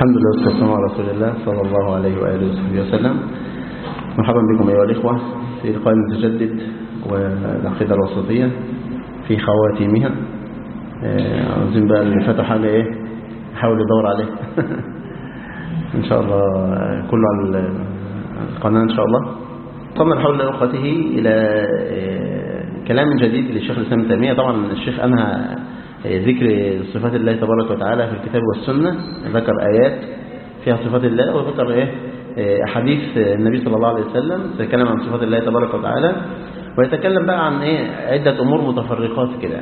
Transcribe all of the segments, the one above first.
الحمد لله والسلام على رسول الله صلى الله عليه وآله وصحبه وسلم مرحبا بكم أيها الإخوة في لقاء متجدد والعقيدة الوسطية في خواتيمها عاوزين بقى اللي فاتوا حاجة إيه نحاول يدور عليه إن شاء الله كله على القناة إن شاء الله طبعا نحاول أخوته إلى كلام جديد للشيخ الإسلام ابن تيمية طبعا الشيخ أنهى ذكر صفات الله تبارك وتعالى في الكتاب والسنة ذكر آيات فيها صفات الله وذكر إيه أحاديث النبي صلى الله عليه وسلم تتكلم عن صفات الله تبارك وتعالى ويتكلم بقى عن إيه عدة أمور متفرقات كده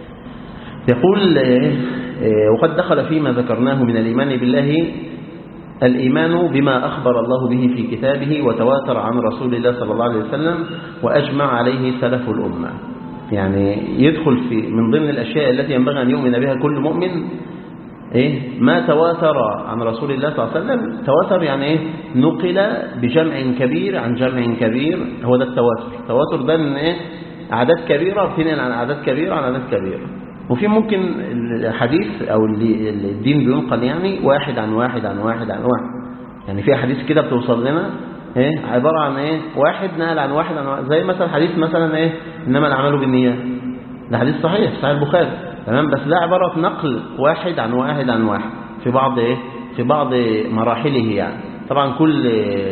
يقول إيه وقد دخل فيما ذكرناه من الإيمان بالله الإيمان بما أخبر الله به في كتابه وتواتر عن رسول الله صلى الله عليه وسلم وأجمع عليه سلف الأمة يعني يدخل في من ضمن الأشياء التي ينبغي أن يؤمن بها كل مؤمن إيه ما تواتر عن رسول الله صلى الله عليه وسلم تواتر يعني إيه نقل بجمع كبير عن جمع كبير هو ده التواتر التواتر ده إن إيه أعداد كبيرة بتنقل عن أعداد كبيرة عن أعداد كبيرة وفي ممكن الحديث أو اللي الدين بينقل يعني واحد عن واحد عن واحد عن واحد يعني في حديث كده بتوصل لنا ايه عبارة عن ايه واحد نقل عن واحد عن واحد زي مثلا حديث مثلا ايه انما الاعمال بالنيات ده حديث صحيح في صحيح البخاري تمام بس ده عبارة نقل واحد عن واحد عن واحد في بعض ايه في بعض مراحله يعني طبعا كل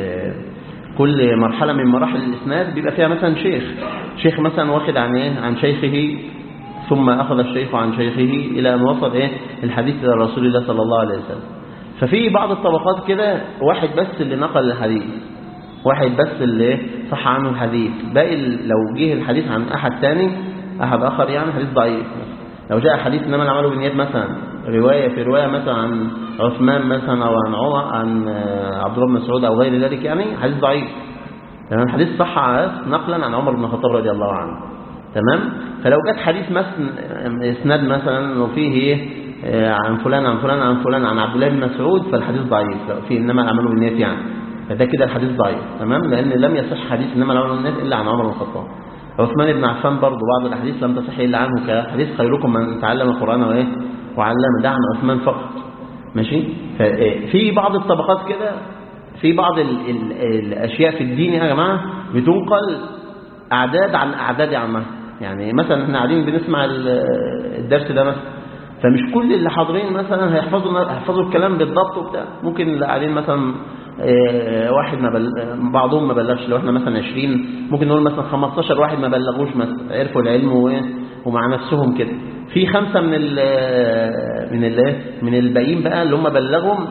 كل مرحلة من مراحل الاسناد بيبقى فيها مثلا شيخ شيخ مثلا واخد عن ايه عن شيخه ثم اخذ الشيخ عن شيخه الى ان وصل ايه الحديث الى رسول الله صلى الله عليه وسلم ففي بعض الطبقات كده واحد بس اللي نقل الحديث واحد بس اللي صح عنه الحديث باقي لو جه الحديث عن أحد ثاني أحد آخر يعني حديث ضعيف لو جاء حديث إنما العمل بالنيات مثلا رواية في رواية مثلا عن عثمان مثلا أو عن عمر عن عبد الله بن مسعود أو غير ذلك يعني حديث ضعيف تمام حديث صح نقلا عن عمر بن الخطاب رضي الله عنه تمام فلو جت حديث مثلا اسناد مثلا وفيه ايه عن فلان عن فلان عن فلان عن عبد الله بن مسعود فالحديث ضعيف لو في انما العمل بالنيات يعني فده كده الحديث ضعيف تمام لان لم يصح حديث انما العمل بالنيات الا عن عمر بن الخطاب عثمان بن عفان برضه بعض الاحاديث لم تصح الا عنه كحديث خيركم من تعلم القران وايه وعلم ده عن عثمان فقط ماشي في بعض الطبقات كده في بعض ال ال الاشياء في الدين يا جماعه بتنقل اعداد عن اعداد عامه يعني مثلا احنا قاعدين بنسمع الدرس ده مثلا فمش كل اللي حاضرين مثلا هيحفظوا هيحفظوا الكلام بالضبط وبتاع ممكن اللي قاعدين مثلا واحد ما بل... بعضهم ما بلغش لو احنا مثلا 20 ممكن نقول مثلا 15 واحد ما بلغوش مثلا عرفوا العلم و... ومع نفسهم كده في خمسة من ال من ال من الباقيين بقى اللي هم بلغهم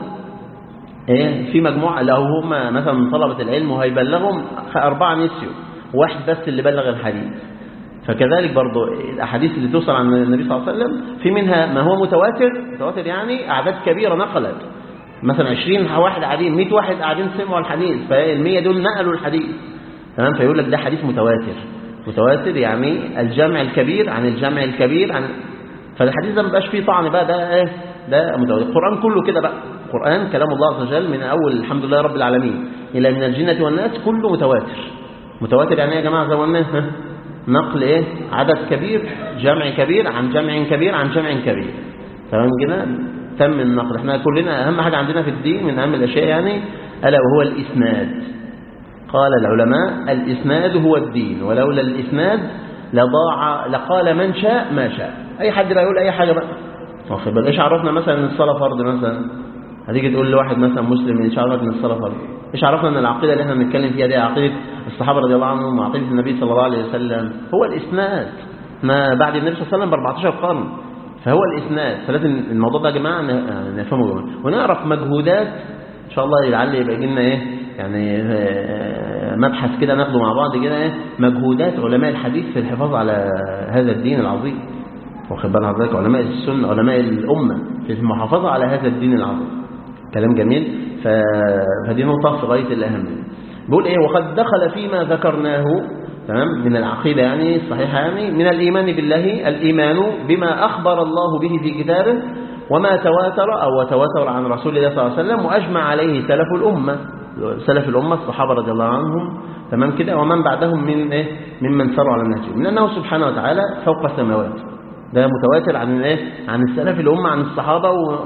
ايه في مجموعة لو هم مثلا من طلبة العلم وهيبلغهم أربعة نسيوا واحد بس اللي بلغ الحديث فكذلك برضو الأحاديث اللي توصل عن النبي صلى الله عليه وسلم في منها ما هو متواتر متواتر يعني أعداد كبيرة نقلت مثلا 20 واحد قاعدين 100 واحد قاعدين سمعوا الحديث فال100 دول نقلوا الحديث تمام فيقول لك ده حديث متواتر متواتر يعني الجمع الكبير عن الجمع الكبير عن فالحديث ده ما بقاش فيه طعن بقى ده ايه ده متواتر القرآن كله كده بقى القرآن كلام الله عز وجل من أول الحمد لله رب العالمين إلى من الجنة والناس كله متواتر متواتر يعني يا جماعة زي ما قلنا نقل ايه عدد كبير جمع كبير عن جمع كبير عن جمع كبير تمام كده تم النقل احنا كلنا اهم حاجة عندنا في الدين من اهم الاشياء يعني الا وهو الاسناد قال العلماء الاسناد هو الدين ولولا الاسناد لضاع لقال من شاء ما شاء اي حد بقى يقول اي حاجة بقى واخد بالك ايش عرفنا مثلا ان الصلاه فرض مثلا هتيجي تقول لواحد مثلا مسلم ايش عرفك ان الصلاه فرض ايش عرفنا ان العقيده اللي احنا بنتكلم فيها دي عقيده الصحابه رضي الله عنهم وعقيده النبي صلى الله عليه وسلم هو الاسناد ما بعد النبي صلى الله عليه وسلم ب 14 قرن فهو الإسناد فلازم الموضوع ده يا جماعة نفهمه جماعة ونعرف مجهودات إن شاء الله لعل يبقى يجي لنا إيه يعني مبحث كده ناخده مع بعض كده إيه مجهودات علماء الحديث في الحفاظ على هذا الدين العظيم واخد بال حضرتك علماء السنة علماء الأمة في المحافظة على هذا الدين العظيم كلام جميل ف... فدي نقطة في غاية الأهمية بيقول إيه وقد دخل فيما ذكرناه تمام من العقيدة يعني الصحيحة يعني من الإيمان بالله الإيمان بما أخبر الله به في كتابه وما تواتر أو تواتر عن رسول الله صلى الله عليه وسلم وأجمع عليه سلف الأمة سلف الأمة الصحابة رضي الله عنهم تمام كده ومن بعدهم من إيه ممن سروا على النهج من أنه سبحانه وتعالى فوق السماوات ده متواتر عن إيه عن السلف الأمة عن الصحابة و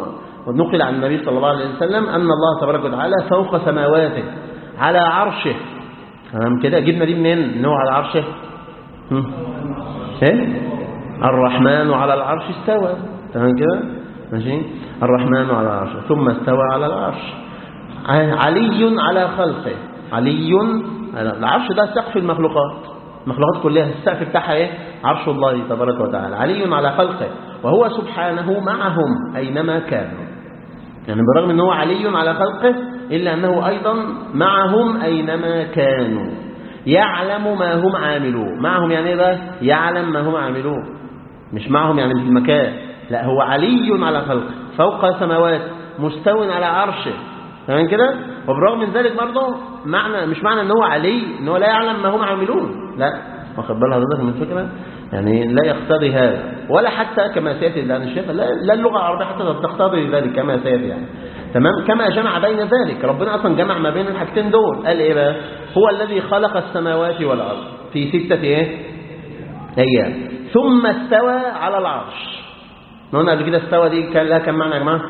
ونقل عن النبي صلى الله عليه وسلم أن الله تبارك وتعالى فوق سماواته على عرشه تمام كده جبنا دي منين ان هو على عرشه هم؟ ايه الرحمن على العرش استوى تمام كده ماشي الرحمن على العرش ثم استوى على العرش علي على خلقه علي على العرش ده سقف المخلوقات المخلوقات كلها السقف بتاعها ايه عرش الله تبارك وتعالى علي على خلقه وهو سبحانه معهم اينما كانوا يعني بالرغم ان هو علي على خلقه الا انه ايضا معهم اينما كانوا يعلم ما هم عاملون معهم يعني ايه بقى يعلم ما هم عاملون مش معهم يعني في المكان لا هو علي على خلقه فوق سماوات مستو على عرشه تمام كده وبرغم من ذلك برضه معنى مش معنى ان هو علي ان هو لا يعلم ما هم عاملون لا واخد بال حضرتك من الفكره يعني لا يقتضي هذا ولا حتى كما سياتي لان الشيخ لا, لا اللغه العربيه حتى تقتضي ذلك كما سياتي يعني تمام كما جمع بين ذلك ربنا اصلا جمع ما بين الحاجتين دول قال ايه بقى هو الذي خلق السماوات والارض في سته ايه ايام ثم استوى على العرش قلنا قبل كده استوى دي كان لها كم معنى يا جماعه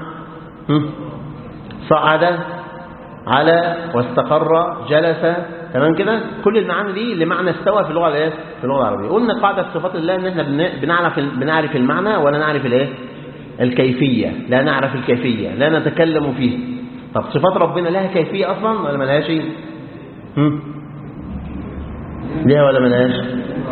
صعد على واستقر جلس تمام كده كل المعاني دي لمعنى استوى في اللغه الايه في اللغه العربيه قلنا قاعده صفات الله ان احنا بنعرف بنعرف المعنى ولا نعرف الايه الكيفيه لا نعرف الكيفيه لا نتكلم فيه طب صفات ربنا لها كيفيه اصلا ولا ملهاش ليها ولا ملهاش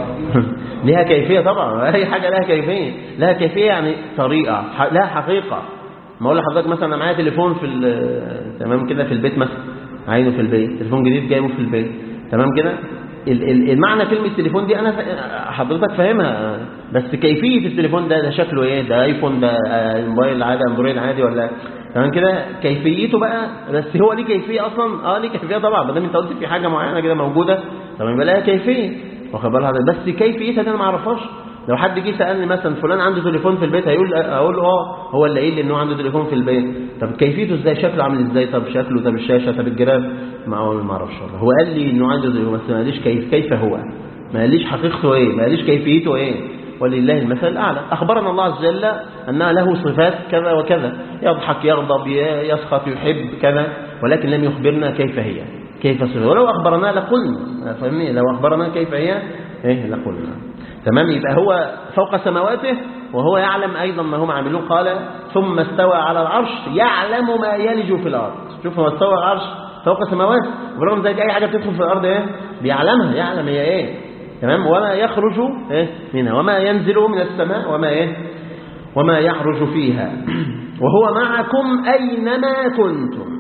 لها كيفيه طبعا اي حاجه لها كيفيه لها كيفيه يعني طريقه لها حقيقه ما اقول لحضرتك مثلا انا معايا تليفون في تمام كده في البيت مثلا عينه في البيت تليفون جديد جايبه في البيت تمام كده المعنى كلمة تليفون دي أنا حضرتك فاهمها بس كيفية التليفون ده ده شكله إيه ده آيفون ده موبايل عادي أندرويد عادي ولا تمام كده كيفيته بقى بس هو ليه كيفية أصلا اه ليه كيفية طبعا ما دام أنت قلت في حاجة معينة كده موجودة طب يبقى لها كيفية واخد بالك بس كيفيتها دي أنا ما أعرفهاش لو حد جه سالني مثلا فلان عنده تليفون في البيت هيقول اقول له اه هو اللي قايل لي ان هو عنده تليفون في البيت طب كيفيته ازاي شكله عامل ازاي طب شكله طب الشاشه طب الجراب ما هو ما اعرفش والله هو قال لي انه عنده تليفون بس ما قاليش كيف كيف هو ما قاليش حقيقته ايه ما قاليش كيفيته ايه ولله المثل الاعلى اخبرنا الله عز وجل انها له صفات كذا وكذا يضحك يغضب يسخط يحب كذا ولكن لم يخبرنا كيف هي كيف صفات ولو اخبرنا لقلنا فاهمني لو اخبرنا كيف هي ايه لقلنا تمام يبقى هو فوق سماواته وهو يعلم أيضا ما هم عاملون قال ثم استوى على العرش يعلم ما يلج في الأرض شوف هو استوى على العرش فوق سماوات وبرغم ذلك أي حاجة بتدخل في الأرض إيه بيعلمها يعلم هي إيه تمام وما يخرج إيه منها وما ينزل من السماء وما إيه وما يعرج فيها وهو معكم أينما كنتم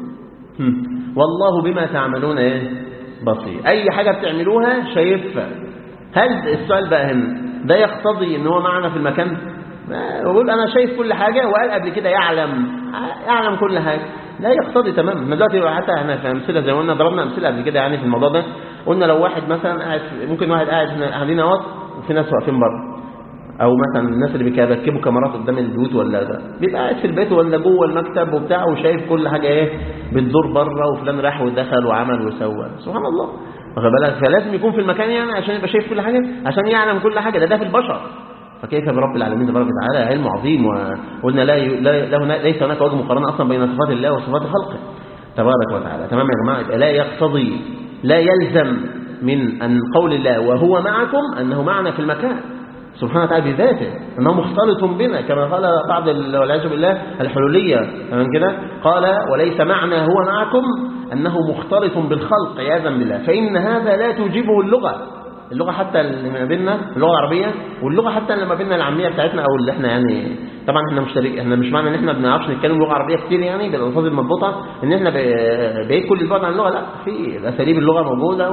والله بما تعملون إيه بصير أي حاجة بتعملوها شايفها هل السؤال بقى هنا ده يقتضي ان هو معنا في المكان يقول انا شايف كل حاجة وقال قبل كده يعلم يعلم كل حاجة لا يقتضي تمام احنا دلوقتي حتى احنا في امثله زي ما قلنا ضربنا امثله قبل كده يعني في الموضوع ده قلنا لو واحد مثلا قاعد ممكن واحد قاعد قاعدين اهوت وفي ناس واقفين بره او مثلا الناس اللي بيركبوا كاميرات قدام البيوت ولا ده بيبقى قاعد في البيت ولا جوه المكتب وبتاع وشايف كل حاجه ايه بتدور بره وفلان راح ودخل وعمل وسوى سبحان الله واخد بالك فلازم يكون في المكان يعني عشان يبقى شايف كل حاجه عشان يعلم كل حاجه ده ده في البشر فكيف برب العالمين تبارك وتعالى علم عظيم وقلنا لا ي... لا له ليس هناك وجه مقارنه اصلا بين صفات الله وصفات خلقه تبارك وتعالى تمام يا جماعه يبقى لا يقتضي لا يلزم من ان قول الله وهو معكم انه معنا في المكان سبحانه وتعالى بذاته انه مختلط بنا كما قال بعض والعياذ بالله الحلوليه تمام كده قال وليس معنى هو معكم انه مختلط بالخلق عياذا بالله فان هذا لا توجبه اللغه اللغه حتى اللي ما بيننا اللغه العربيه واللغه حتى اللي ما بيننا العاميه بتاعتنا او اللي احنا يعني طبعا احنا مشترك احنا مش معنى ان احنا ما بنعرفش نتكلم لغه عربيه كتير يعني بالالفاظ المضبوطه ان احنا بعيد كل البعد عن اللغه لا في اساليب اللغه موجوده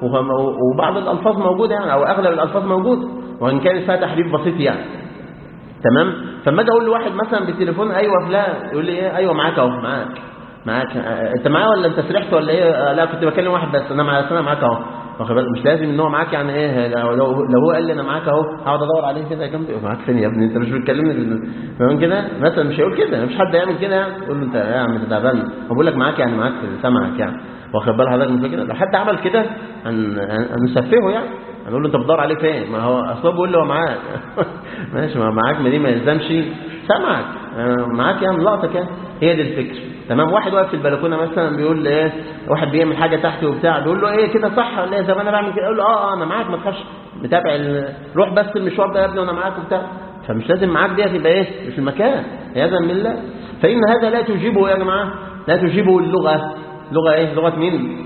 وبعض الالفاظ موجوده يعني او اغلب الالفاظ موجوده وان كان فيها تحريف بسيط يعني تمام فلما اجي اقول لواحد مثلا بالتليفون ايوه فلان يقول لي ايه ايوه معاك اهو معاك معاك انت معايا ولا انت سرحت ولا ايه لا كنت بكلم واحد بس انا معاك انا معاك اهو واخد بالك مش لازم ان هو معاك يعني ايه لو, لو هو قال لي انا معاك اهو هقعد ادور عليه كده جنبي معاك فين يا ابني انت مش بتكلمني فاهم كده مثلا مش هيقول كده مش حد يعمل كده يعني يقول له انت يا عم انت تعبان هو بقول لك معاك يعني معاك سامعك يعني واخد بال حضرتك من كده لو حد عمل كده هنسفهه يعني هنقول له انت بتدور عليه فين ما هو اصل بيقول له هو معاك ماشي ما معاك ما دي ما يلزمش سامعك آه، معاك يعني لقطه كده هي دي الفكره تمام واحد واقف في البلكونه مثلا بيقول ايه واحد بيعمل حاجه تحت وبتاع بيقول له ايه كده صح ولا ايه زي ما انا بعمل كده يقول له اه اه انا معاك ما تخافش متابع ال... روح بس المشوار ده يا ابني وانا معاك وبتاع فمش لازم معاك دي تبقى ايه في المكان عياذا بالله فان هذا لا تجيبه يا جماعه لا تجيبه اللغه لغه ايه لغه مين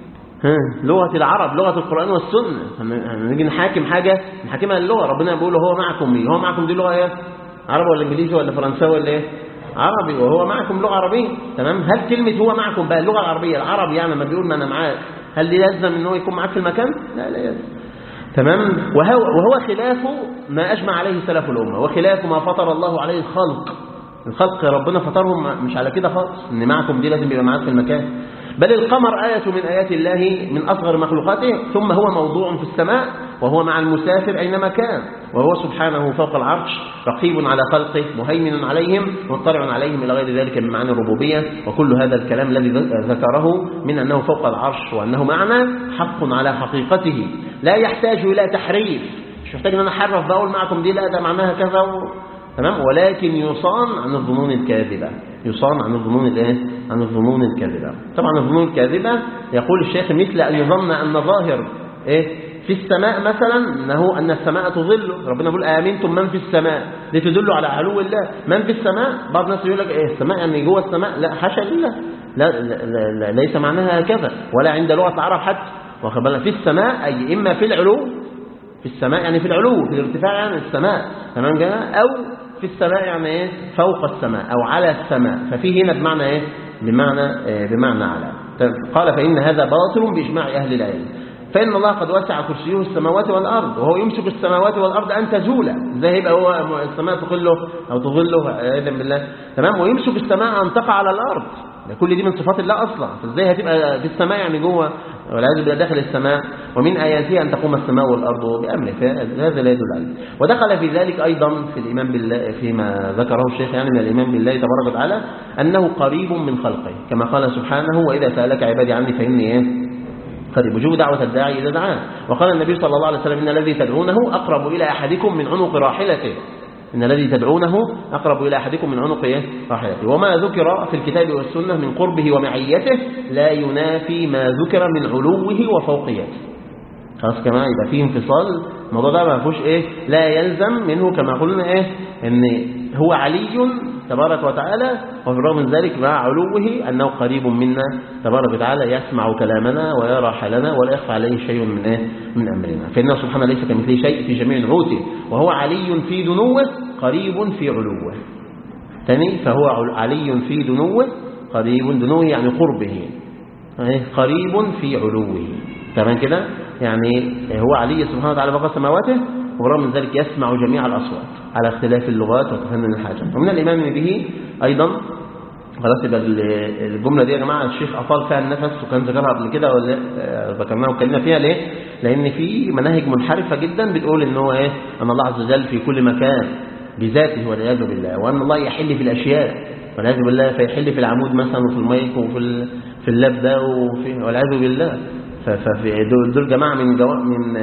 ها لغة العرب لغة القرآن والسنة نيجي نحاكم حاجة نحاكمها اللغة ربنا بيقول هو معكم مين هو معكم دي لغة ايه عربي ولا انجليزي ولا فرنساوي ولا ايه عربي وهو معكم لغة عربية تمام هل كلمة هو معكم بقى اللغة العربية العربي يعني لما بيقول ما انا معاك هل دي لازم ان هو يكون معاك في المكان لا لا يلزم تمام وهو, وهو خلاف ما أجمع عليه سلف الأمة وخلاف ما فطر الله عليه الخلق الخلق ربنا فطرهم مش على كده خالص ان معكم دي لازم يبقى معاك في المكان بل القمر آية من آيات الله من أصغر مخلوقاته ثم هو موضوع في السماء وهو مع المسافر أينما كان وهو سبحانه فوق العرش رقيب على خلقه مهيمن عليهم مطلع عليهم إلى غير ذلك من معاني الربوبية وكل هذا الكلام الذي ذكره من أنه فوق العرش وأنه معنا حق على حقيقته لا يحتاج إلى تحريف مش محتاج أن أنا أحرف بقول معكم دي لا ده معناها كذا و... تمام ولكن يصان عن الظنون الكاذبة يصان عن الظنون الايه عن الظنون الكاذبة طبعا الظنون الكاذبة يقول الشيخ مثل أن يظن أن ظاهر ايه في السماء مثلا انه ان السماء تظل ربنا بيقول امنتم من في السماء دي تدل على علو الله من في السماء بعض الناس يقول لك ايه السماء يعني جوه السماء لا حاشا لله لا, لا, لا, لا ليس معناها هكذا ولا عند لغه العرب حتى واخد بالك في السماء اي اما في العلو في السماء يعني في العلو في الارتفاع يعني السماء تمام كده او في السماء يعني ايه فوق السماء او على السماء ففي هنا بمعنى ايه بمعنى إيه بمعنى على قال فان هذا باطل باجماع اهل العلم فإن الله قد وسع كرسيه السماوات والأرض وهو يمسك السماوات والأرض أن تزولا ازاي يبقى هو السماء تقله أو تظله عياذا بالله تمام ويمسك السماء أن تقع على الأرض ده كل دي من صفات الله أصلا فازاي هتبقى في السماء يعني جوه والعياذ بالله داخل السماء ومن آياته أن تقوم السماء والأرض بأمره فهذا لا يدل عليه ودخل في ذلك أيضا في الإيمان بالله فيما ذكره الشيخ يعني من الإيمان بالله تبارك وتعالى أنه قريب من خلقه كما قال سبحانه وإذا سألك عبادي عني فإني إيه قريب وجوب دعوة الداعي إذا دعاه وقال النبي صلى الله عليه وسلم إن الذي تدعونه أقرب إلى أحدكم من عنق راحلته إن الذي تدعونه أقرب إلى أحدكم من عنق راحلته وما ذكر في الكتاب والسنة من قربه ومعيته لا ينافي ما ذكر من علوه وفوقيته خلاص كمان يبقى فيه انفصال الموضوع ده ما فيهوش ايه لا يلزم منه كما قلنا ايه ان هو علي تبارك وتعالى وفي الرغم من ذلك مع علوه أنه قريب منا تبارك وتعالى يسمع كلامنا ويرى حالنا ولا يخفى عليه شيء من إيه؟ من أمرنا فإنه سبحانه ليس كمثله شيء في جميع نعوته وهو علي في دنوه قريب في علوه ثاني فهو علي في دنوه قريب دنوه يعني قربه قريب في علوه تمام كده يعني هو علي سبحانه وتعالى فوق سماواته وبرغم من ذلك يسمع جميع الأصوات على اختلاف اللغات وتفنن الحاجة ومن الإيمان به أيضا خلاص يبقى الجملة دي يا جماعة الشيخ أطال فيها النفس وكان ذكرها قبل كده ولا ذكرناها واتكلمنا فيها ليه؟ لأن في مناهج منحرفة جدا بتقول إن هو إيه؟ أن الله عز وجل في كل مكان بذاته والعياذ بالله وأن الله يحل في الأشياء والعياذ بالله فيحل في العمود مثلا وفي الميك وفي في اللاب ده وفي والعياذ بالله ففي دول, دول جماعة من جو من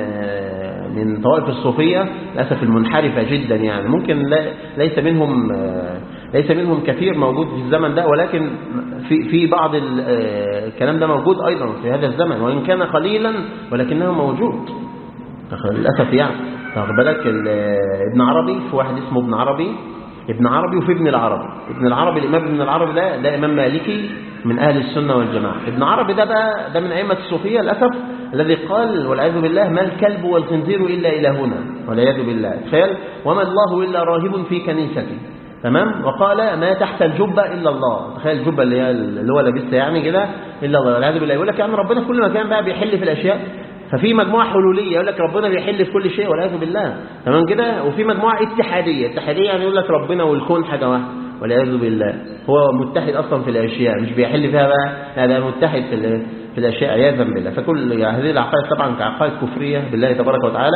من طوائف الصوفية للأسف المنحرفة جدا يعني ممكن لا ليس منهم ليس منهم كثير موجود في الزمن ده ولكن في في بعض الكلام ده موجود أيضا في هذا الزمن وإن كان قليلا ولكنه موجود للأسف يعني واخد بالك ابن عربي في واحد اسمه ابن عربي ابن عربي وفي ابن العربي ابن العربي الإمام ابن العربي ده ده إمام مالكي من أهل السنة والجماعة ابن عربي ده بقى ده من أئمة الصوفية للأسف الذي قال والعياذ بالله ما الكلب والخنزير إلا إلهنا والعياذ بالله تخيل وما الله إلا راهب في كنيسته تمام وقال ما تحت الجبة إلا الله تخيل الجبة اللي هي اللي هو لابسها يعني كده إلا الله والعياذ بالله يقول لك يعني ربنا في كل مكان بقى بيحل في الأشياء ففي مجموعة حلولية يقول لك ربنا بيحل في كل شيء والعياذ بالله تمام كده وفي مجموعة اتحادية اتحادية يعني يقول لك ربنا والكون حاجة واحدة والعياذ بالله هو متحد أصلا في الأشياء مش بيحل فيها بقى هذا متحد في في الأشياء عياذا بالله فكل يعني هذه العقائد طبعا كعقائد كفرية بالله تبارك وتعالى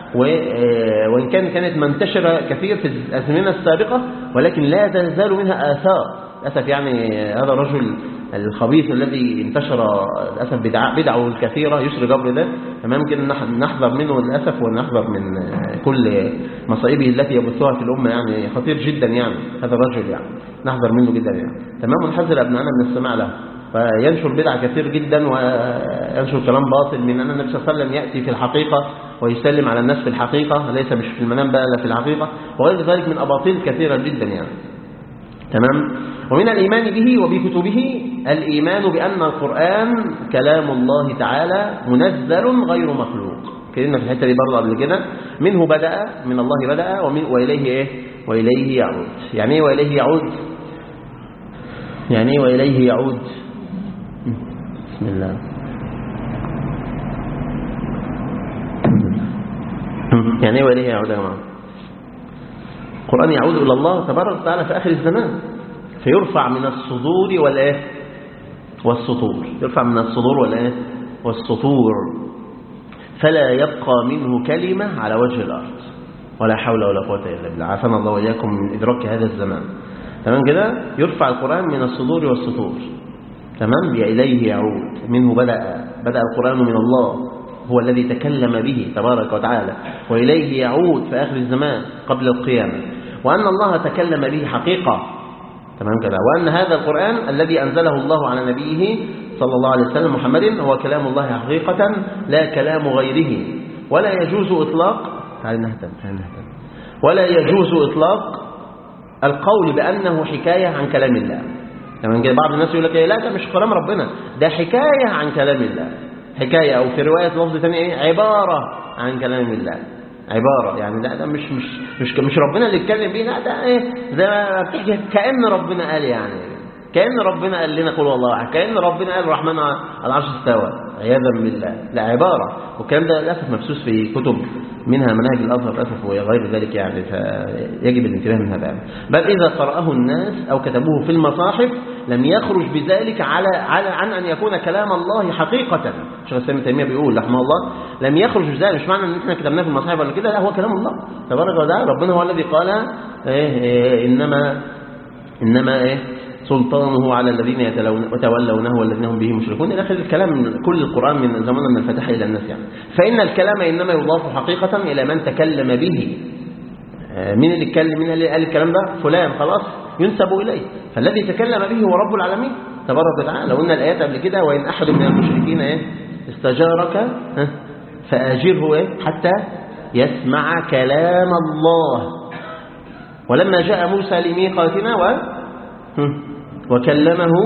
وإن كان كانت منتشرة كثير في الأزمنة السابقة ولكن لا تزال منها آثار للأسف يعني هذا الرجل الخبيث الذي انتشر للاسف بدع بدعه الكثيره يسر جبر ده تمام كده نح- نحذر منه للاسف ونحذر من كل مصائبه التي يبثها في الامه يعني خطير جدا يعني هذا الرجل يعني نحذر منه جدا يعني تمام ونحذر ابنائنا من الاستماع له فينشر بدع كثير جدا وينشر كلام باطل من أن النبي صلى الله عليه وسلم يأتي في الحقيقة ويسلم على الناس في الحقيقة ليس مش في المنام بقى لا في الحقيقة وغير ذلك من أباطيل كثيرة جدا يعني تمام ومن الإيمان به وبكتبه الإيمان بأن القرآن كلام الله تعالى منزل غير مخلوق كلمة في الحتة دي برضه قبل كده منه بدأ من الله بدأ ومن وإليه إيه وإليه يعود يعني إيه وإليه يعود يعني إيه وإليه يعود بسم الله يعني ايه وإليه يعود يا جماعة القرآن يعود إلى الله تبارك وتعالى في آخر الزمان فيرفع من الصدور والإيه والسطور يرفع من الصدور والإيه والسطور فلا يبقى منه كلمة على وجه الأرض ولا حول ولا قوة إلا بالله عافانا الله وإياكم من إدراك هذا الزمان تمام كده يرفع القرآن من الصدور والسطور تمام إليه يعود منه بدأ بدأ القرآن من الله هو الذي تكلم به تبارك وتعالى وإليه يعود في آخر الزمان قبل القيامة وأن الله تكلم به حقيقة تمام كده وأن هذا القرآن الذي أنزله الله على نبيه صلى الله عليه وسلم محمد هو كلام الله حقيقة لا كلام غيره ولا يجوز إطلاق تعال نهتم تعال نهتم ولا يجوز إطلاق القول بأنه حكاية عن كلام الله تمام كده بعض الناس يقول لك إيه لا ده مش كلام ربنا ده حكاية عن كلام الله حكاية أو في رواية لفظ ثاني إيه عبارة عن كلام الله عبارة يعني لا ده مش مش مش مش ربنا اللي اتكلم بيه لا ده ايه ده بتحكي كأن ربنا قال يعني كأن ربنا قال لنا قول الله أحد كأن ربنا قال الرحمن على العرش استوى عياذا بالله لا عبارة والكلام ده للأسف مبسوس في كتب منها مناهج الأزهر للأسف وغير ذلك يعني فيجب الانتباه من هذا بل إذا قرأه الناس أو كتبوه في المصاحف لم يخرج بذلك على على عن أن يكون كلام الله حقيقة شيخ الإسلام ابن تيمية بيقول رحمه الله لم يخرج بذلك مش معنى أن احنا كتبناه في المصاحف ولا كده لا هو كلام الله تبارك وتعالى ربنا هو الذي قال إيه إيه إنما إنما إيه سلطانه على الذين يتولونه والذين هم به مشركون إلى آخر الكلام من كل القرآن من زمان من الفتح إلى الناس يعني فإن الكلام إنما يضاف حقيقة إلى من تكلم به مين اللي اتكلم مين اللي قال الكلام ده فلان خلاص ينسب إليه فالذي تكلم به هو رب العالمين تبارك وتعالى لو قلنا الآيات قبل كده وإن أحد من المشركين إيه استجارك فآجره إيه حتى يسمع كلام الله ولما جاء موسى لميقاتنا و وكلمه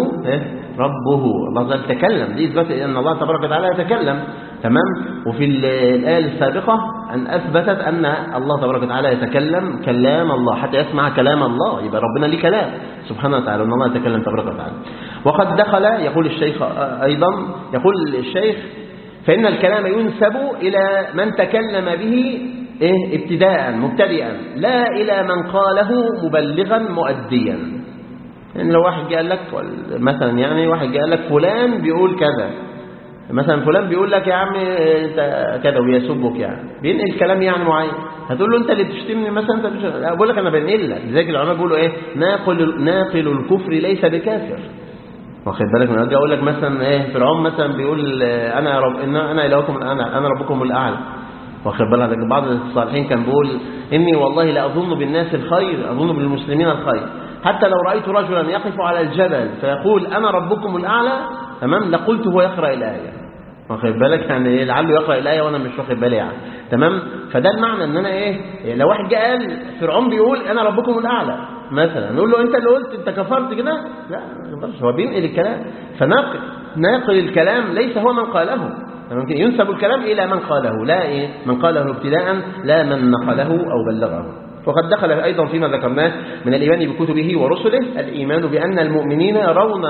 ربه الله تعالى تكلم دي إثبات أن الله تبارك وتعالى يتكلم تمام وفي الآية السابقة أن أثبتت أن الله تبارك وتعالى يتكلم كلام الله حتى يسمع كلام الله يبقى ربنا ليه كلام سبحانه وتعالى أن الله يتكلم تبارك وتعالى وقد دخل يقول الشيخ أيضا يقول الشيخ فإن الكلام ينسب إلى من تكلم به إيه ابتداء مبتدئا لا إلى من قاله مبلغا مؤديا يعني لو واحد قال لك مثلا يعني واحد قال لك فلان بيقول كذا مثلا فلان بيقول لك يا عم انت كذا ويسبك يعني بينقل كلام يعني معين هتقول له انت اللي بتشتمني مثلا انت بتشتمني. لا بقول لك انا بنقل لك لذلك العلماء بيقولوا ايه ناقل ناقل الكفر ليس بكافر واخد بالك من اقول لك مثلا ايه فرعون مثلا بيقول انا رب إن انا الهكم انا انا ربكم الاعلى واخد بالك بعض الصالحين كان بيقول اني والله لا اظن بالناس الخير اظن بالمسلمين الخير حتى لو رايت رجلا يقف على الجبل فيقول انا ربكم الاعلى تمام لقلت هو يقرا الايه واخد بالك يعني لعله يقرا الايه وانا مش واخد بالي يعني تمام فده المعنى ان انا ايه لو واحد جه قال فرعون بيقول انا ربكم الاعلى مثلا نقول له انت اللي قلت انت كفرت كده لا ما يقدرش هو بينقل الكلام فناقل ناقل الكلام ليس هو من قاله ممكن ينسب الكلام الى من قاله لا ايه من قاله ابتداء لا من نقله او بلغه وقد دخل ايضا فيما ذكرناه من الايمان بكتبه ورسله الايمان بان المؤمنين يرون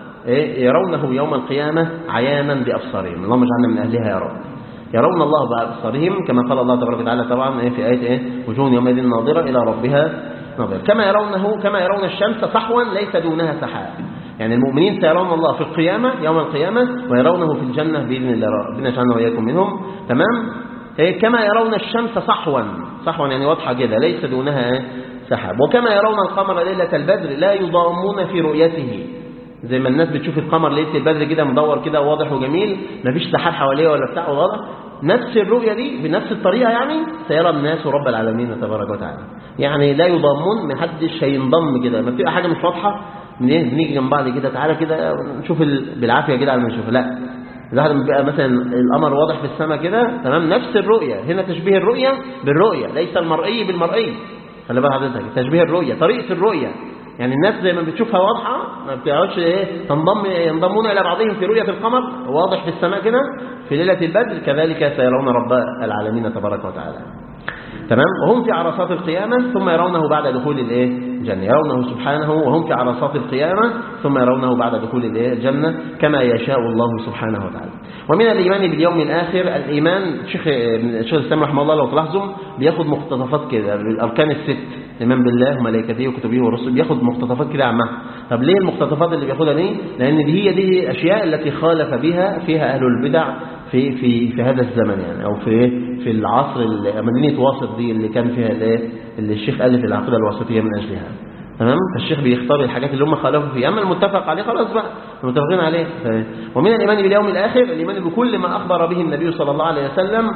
يرونه يوم القيامة عيانا بأبصارهم اللهم اجعلنا من أهلها يا رب يرون الله بأبصارهم كما قال الله تبارك وتعالى طبعا في آية إيه وجوه يومئذ ناظرة إلى ربها ناظرة كما يرونه كما يرون الشمس صحوا ليس دونها سحاب يعني المؤمنين سيرون الله في القيامة يوم القيامة ويرونه في الجنة بإذن الله ربنا يجعلنا وإياكم منهم تمام كما يرون الشمس صحوا صحوا يعني واضحة كده ليس دونها سحاب وكما يرون القمر ليلة البدر لا يضامون في رؤيته زي ما الناس بتشوف القمر ليله البدر كده مدور كده واضح وجميل مفيش سحاب حواليه ولا بتاع واضح نفس الرؤية دي بنفس الطريقة يعني سيرى الناس رب العالمين تبارك وتعالى يعني لا يضامون من حدش هينضم كده ما بتبقى حاجة مش واضحة بنيجي جنب بعض كده تعالى كده نشوف بالعافية كده على ما نشوف لا الواحد لما بيبقى مثلا القمر واضح في السماء كده تمام نفس الرؤية هنا تشبيه الرؤية بالرؤية ليس المرئي بالمرئي خلي بالك حضرتك تشبيه الرؤية طريقة الرؤية يعني الناس زي ما بتشوفها واضحة ما بتقعدش ايه تنضم ينضمون إلى بعضهم في رؤية القمر واضح في السماء كده في ليلة البدر كذلك سيرون رب العالمين تبارك وتعالى تمام وهم في عرصات القيامة ثم يرونه بعد دخول الايه الجنة يرونه سبحانه وهم في عرصات القيامة ثم يرونه بعد دخول الايه الجنة كما يشاء الله سبحانه وتعالى ومن الإيمان باليوم الآخر الإيمان الشيخ الشيخ الإسلام رحمه الله لو تلاحظوا بياخد مقتطفات كده بالأركان الست الإيمان بالله وملائكته وكتبه ورسله بياخد مقتطفات كده عامة طب ليه المقتطفات اللي بياخدها دي لأن دي هي دي الأشياء التي خالف بها فيها أهل البدع في في في هذا الزمن يعني أو في في العصر مدينة واسط دي اللي كان فيها الايه اللي الشيخ ألف العقيدة الواسطية من أجلها تمام فالشيخ بيختار الحاجات اللي هم خالفوا فيها اما المتفق عليه خلاص بقى المتفقين عليه ومن الايمان باليوم الاخر الايمان بكل ما اخبر به النبي صلى الله عليه وسلم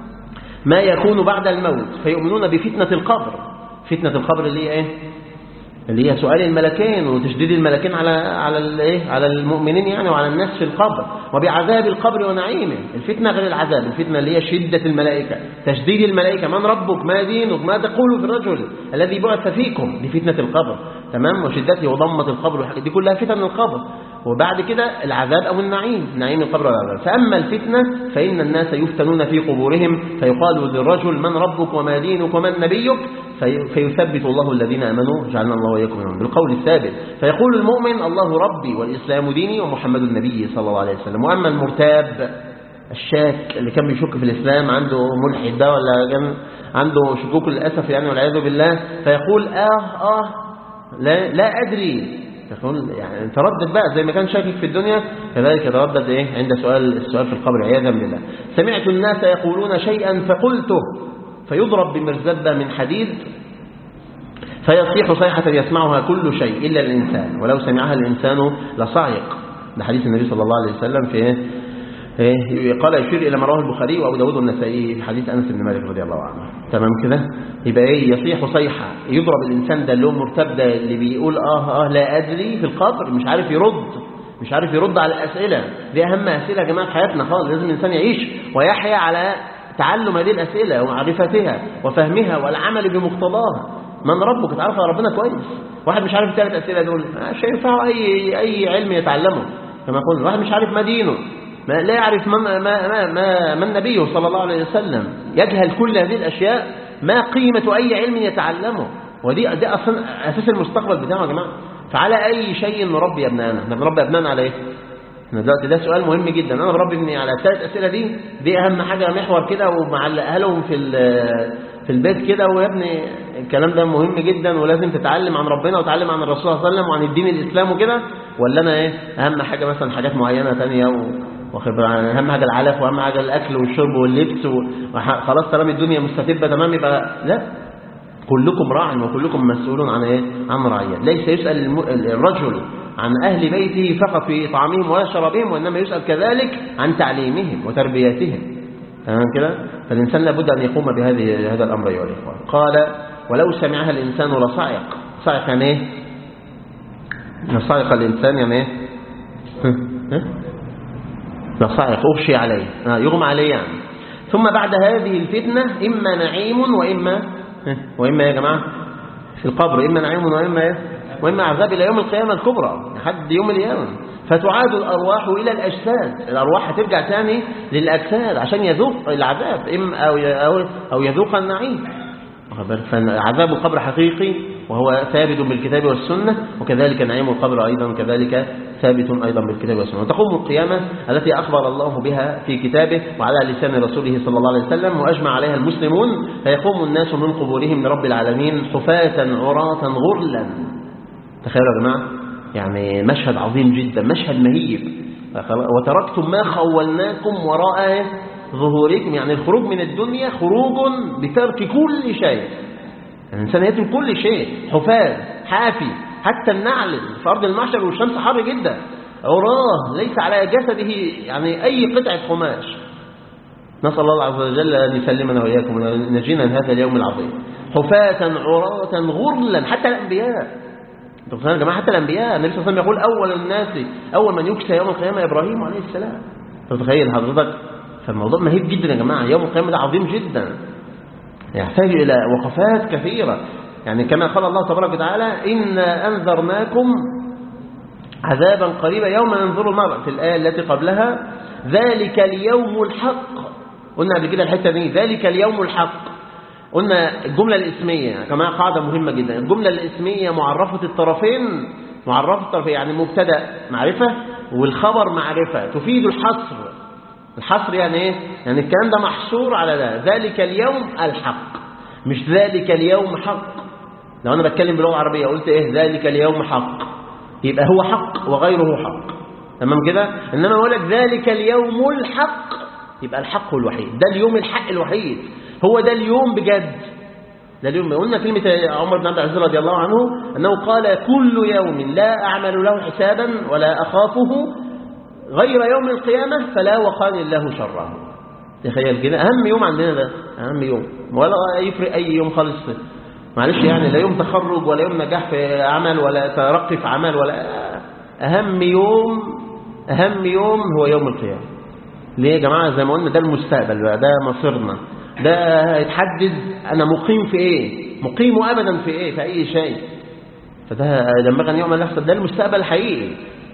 ما يكون بعد الموت فيؤمنون بفتنه القبر فتنه القبر اللي هي ايه اللي هي سؤال الملكين وتشديد الملكين على على الايه على المؤمنين يعني وعلى الناس في القبر وبعذاب القبر ونعيمه الفتنه غير العذاب الفتنه اللي هي شده الملائكه تشديد الملائكه من ربك ما دينك ما تقول في الرجل الذي بعث فيكم دي فتنه القبر تمام وشدته وضمه القبر والحاجات دي كلها فتن القبر وبعد كده العذاب أو النعيم نعيم القبر والعذاب فأما الفتنة فإن الناس يفتنون في قبورهم فيقال للرجل من ربك وما دينك ومن نبيك في فيثبت الله الذين امنوا جعلنا الله واياكم منهم بالقول الثابت فيقول المؤمن الله ربي والاسلام ديني ومحمد النبي صلى الله عليه وسلم واما المرتاب الشاك اللي كان بيشك في الاسلام عنده ملحد ده ولا كان عنده شكوك للاسف يعني والعياذ بالله فيقول اه اه لا لا ادري يقول يعني تردد بقى زي ما كان شاكك في الدنيا كذلك يتردد ايه عند سؤال السؤال في القبر عياذا بالله سمعت الناس يقولون شيئا فقلته فيضرب بمرزبة من حديد فيصيح صيحة يسمعها كل شيء إلا الإنسان ولو سمعها الإنسان لصعق ده حديث النبي صلى الله عليه وسلم في إيه؟ إيه؟ قال يشير إلى ما رواه البخاري وأبو داود والنسائي في حديث أنس بن مالك رضي الله عنه تمام كده يبقى إيه يصيح صيحة يضرب الإنسان ده اللي هو مرتب ده اللي بيقول آه آه لا أدري في القبر مش عارف يرد مش عارف يرد على الأسئلة دي أهم أسئلة يا جماعة في حياتنا خالص لازم الإنسان يعيش ويحيا على تعلم هذه الأسئلة ومعرفتها وفهمها والعمل بمقتضاها من ربك تعرف ربنا كويس واحد مش عارف الثلاث أسئلة دول مش هينفعه أي أي علم يتعلمه كما قلنا واحد مش عارف ما دينه ما لا يعرف ما ما ما ما, ما النبي صلى الله عليه وسلم يجهل كل هذه الأشياء ما قيمة أي علم يتعلمه ودي دي أصلا أساس المستقبل بتاعه يا جماعة فعلى أي شيء نربي أبنائنا احنا بنربي أبنائنا على إيه احنا دلوقتي ده سؤال مهم جدا انا بربي ابني على الثلاث اسئله دي دي اهم حاجه محور كده ومعلقها لهم في في البيت كده ويا ابني الكلام ده مهم جدا ولازم تتعلم عن ربنا وتتعلم عن الرسول صلى الله عليه وسلم وعن الدين الاسلام وكده ولا انا ايه اهم حاجه مثلا حاجات معينه ثانيه واخد اهم حاجه العلف واهم حاجه الاكل والشرب واللبس وخلاص طالما الدنيا مستتبه تمام يبقى لا كلكم راع وكلكم مسؤول عن ايه عن رعيه ليس يسال الرجل عن أهل بيته فقط في إطعامهم وشرابهم وإنما يسأل كذلك عن تعليمهم وتربيتهم تمام كده فالإنسان لابد أن يقوم بهذه هذا الأمر أيها الإخوان قال ولو سمعها الإنسان لصعق صعق يعني إيه لصعق الإنسان يعني إيه لصعق أغشي عليه يغمى عليه يعني ثم بعد هذه الفتنة إما نعيم وإما وإما يا جماعة في القبر إما نعيم وإما إيه وإما عذاب إلى يوم القيامة الكبرى لحد يوم القيامة فتعاد الأرواح إلى الأجساد الأرواح هترجع تاني للأجساد عشان يذوق العذاب إما أو أو أو يذوق النعيم فعذاب القبر حقيقي وهو ثابت بالكتاب والسنة وكذلك نعيم القبر أيضا كذلك ثابت أيضا بالكتاب والسنة وتقوم القيامة التي أخبر الله بها في كتابه وعلى لسان رسوله صلى الله عليه وسلم وأجمع عليها المسلمون فيقوم الناس من قبورهم لرب العالمين حفاة عراة غرلا تخيلوا يا جماعة يعني مشهد عظيم جدا مشهد مهيب وتركتم ما خولناكم وراء ظهوركم يعني الخروج من الدنيا خروج بترك كل شيء يعني الإنسان يترك كل شيء حفاظ حافي حتى النعل في أرض المحشر والشمس حر جدا عراه ليس على جسده يعني أي قطعة قماش نسأل الله عز وجل أن يسلمنا وإياكم ونجينا من هذا اليوم العظيم حفاة عراة غرلا حتى الأنبياء انتوا يا جماعة حتى الأنبياء النبي صلى الله عليه وسلم يقول أول الناس أول من يكسى يوم القيامة إبراهيم عليه السلام تتخيل حضرتك فالموضوع مهيب جدا يا جماعة يوم القيامة ده عظيم جدا يحتاج إلى وقفات كثيرة يعني كما قال الله تبارك وتعالى إنا أنذرناكم عذابا قريبا يوم ينظر المرء في الآية التي قبلها ذلك اليوم الحق قلنا قبل كده الحتة دي ذلك اليوم الحق قلنا الجملة الاسمية كما قاعدة مهمة جدا الجملة الاسمية معرفة الطرفين معرفة الطرفين يعني مبتدا معرفة والخبر معرفة تفيد الحصر الحصر يعني ايه يعني الكلام ده محصور على ده ذلك اليوم الحق مش ذلك اليوم حق لو انا بتكلم بلغة عربية قلت ايه ذلك اليوم حق يبقى هو حق وغيره حق تمام كده انما اقول لك ذلك اليوم الحق يبقى الحق الوحيد ده اليوم الحق الوحيد هو ده اليوم بجد ده اليوم قلنا كلمة عمر بن عبد العزيز رضي الله عنه أنه قال كل يوم لا أعمل له حسابا ولا أخافه غير يوم القيامة فلا وقاني الله شره تخيل كده أهم يوم عندنا ده أهم يوم ولا يفرق أي يوم خالص معلش يعني لا يوم تخرج ولا يوم نجاح في عمل ولا ترقي في عمل ولا أهم يوم أهم يوم هو يوم القيامة ليه يا جماعة زي ما قلنا ده المستقبل بقى ده مصيرنا ده هيتحدد أنا مقيم في إيه مقيم أبدا في إيه في أي شيء فده ينبغي أن يعمل نفسه ده المستقبل الحقيقي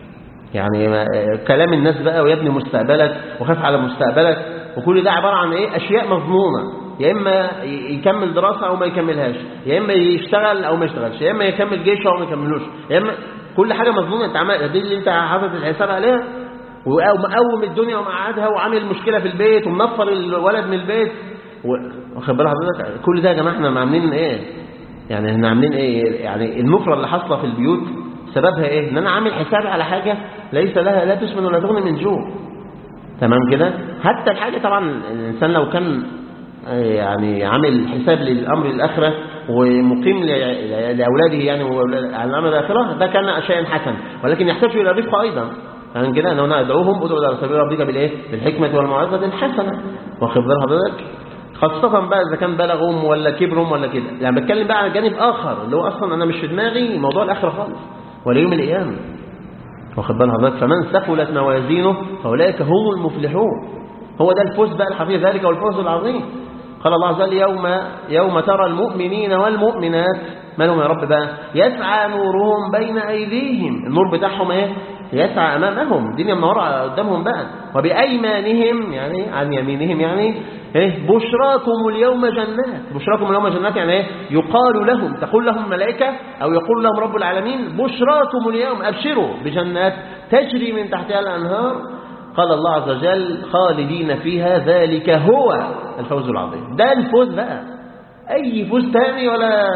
يعني كلام الناس بقى ويبني مستقبلك وخاف على مستقبلك وكل ده عبارة عن إيه أشياء مضمونة يا إما يكمل دراسة أو ما يكملهاش يا إما يشتغل أو ما يشتغلش يا إما يكمل جيشه أو ما يكملوش يا إما كل حاجة مضمونة أنت عمل دي اللي أنت حاطط الحساب عليها ومقوم الدنيا ومقعدها وعامل مشكلة في البيت ومنفر الولد من البيت واخد بال حضرتك كل ده يا جماعه احنا عاملين ايه يعني احنا عاملين ايه يعني النفره اللي حاصله في البيوت سببها ايه ان انا عامل حساب على حاجه ليس لها لا تسمن ولا تغني من جوع تمام كده حتى الحاجه طبعا الانسان لو كان يعني عامل حساب للامر الاخره ومقيم لاولاده يعني على الامر الاخره ده كان شيء حسن ولكن يحتاج الى رفقه ايضا يعني كده ان انا ادعوهم ادعو الى سبيل ربك بالايه بالحكمه والموعظه الحسنه واخد بال حضرتك خاصة بقى إذا كان بلغهم ولا كبرهم ولا كده يعني بتكلم بقى على جانب آخر اللي هو أصلا أنا مش في دماغي موضوع الآخرة خالص ولا يوم القيامة واخد بال حضرتك فمن ثقلت موازينه فأولئك هم المفلحون هو ده الفوز بقى الحقيقي ذلك هو الفوز العظيم قال الله عز وجل يوم يوم ترى المؤمنين والمؤمنات ما لهم يا رب بقى يسعى نورهم بين أيديهم النور بتاعهم ايه يسعى أمامهم الدنيا منورة قدامهم بقى وبأيمانهم يعني عن يمينهم يعني ايه بشراكم اليوم جنات بشراكم اليوم جنات يعني ايه يقال لهم تقول لهم ملائكة أو يقول لهم رب العالمين بشراكم اليوم أبشروا بجنات تجري من تحتها الأنهار قال الله عز وجل خالدين فيها ذلك هو الفوز العظيم ده الفوز بقى أي فوز تاني ولا